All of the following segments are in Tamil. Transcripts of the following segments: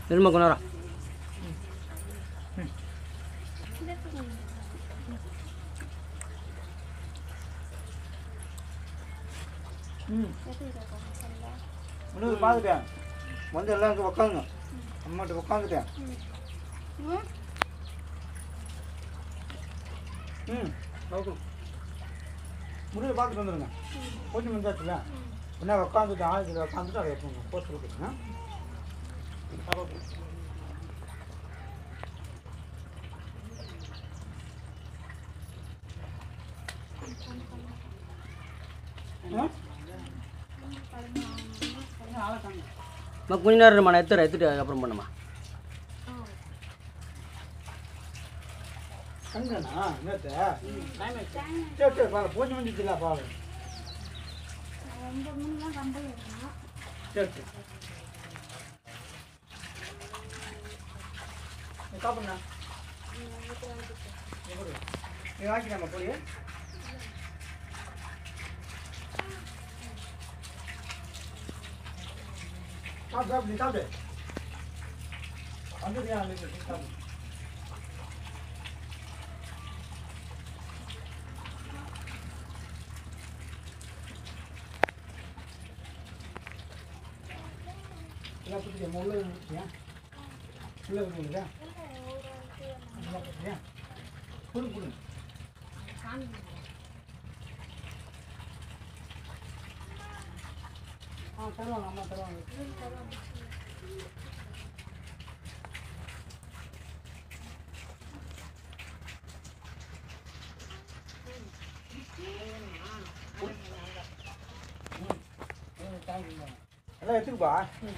இருமா கொஞ்ச நேரம் ம் இன்னும் பார்த்துட்டேன் வந்து எல்லாம் இங்கே உக்காந்துங்க அம்மாட்ட உட்காந்துட்டேன் ம் ஓகே முடிவு பார்த்துட்டு வந்துடுங்க கொஞ்சம் வந்தாச்சுல என்ன உட்காந்துட்டு ஆளுக்கு உட்காந்துட்டு அதை வைப்போங்க போஸ்ட் கொடுக்குறேங்க அம்மா கொஞ்ச நேரம் இருமா நான் எடுத்துறேன் எடுத்துட்டு அப்புறம் பண்ணுமா கண்ணுண்ணா நேற்று சரி சரி பாரு பூஜை வந்துச்சுல பாரு சரி சரி நீ சாப்பிடுண்ணா நீ வாங்கிக்கலாமா போய் சாப்பிடு சாப்பிடு நீ சாப்பிடு வந்துட்டியா வந்து சாப்பிடு எல்லாம் கொடுத்துட்டியா உள்ள கொடுத்துட்டியா உள்ள கொடுத்துட்டியா எல்லாம் கொடுத்துட்டியா கொடு கொடு ஆ தருவாங்க அம்மா தருவாங்க எல்லாம் எடுத்துக்கப்பா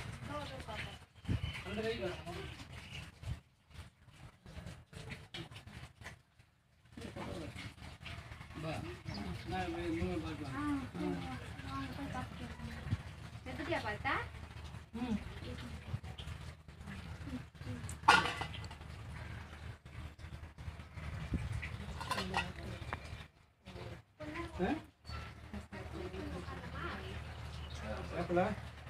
ஏப்பில்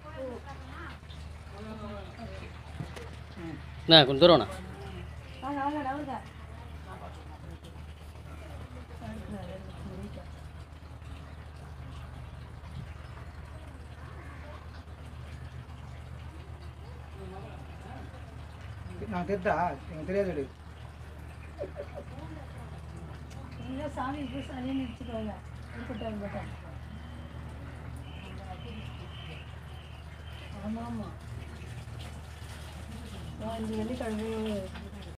என்ன கொஞ்சம் தூரம்ண்ணா நான் தெரிட்டா எனக்கு தெரியாது சாமி பூசை அதே நிறுத்திக்கோங்க இருக்கட்டும் இருக்கட்டும் ஆமாம் ஆமாம் இந்த வெள்ளிக்கிழமை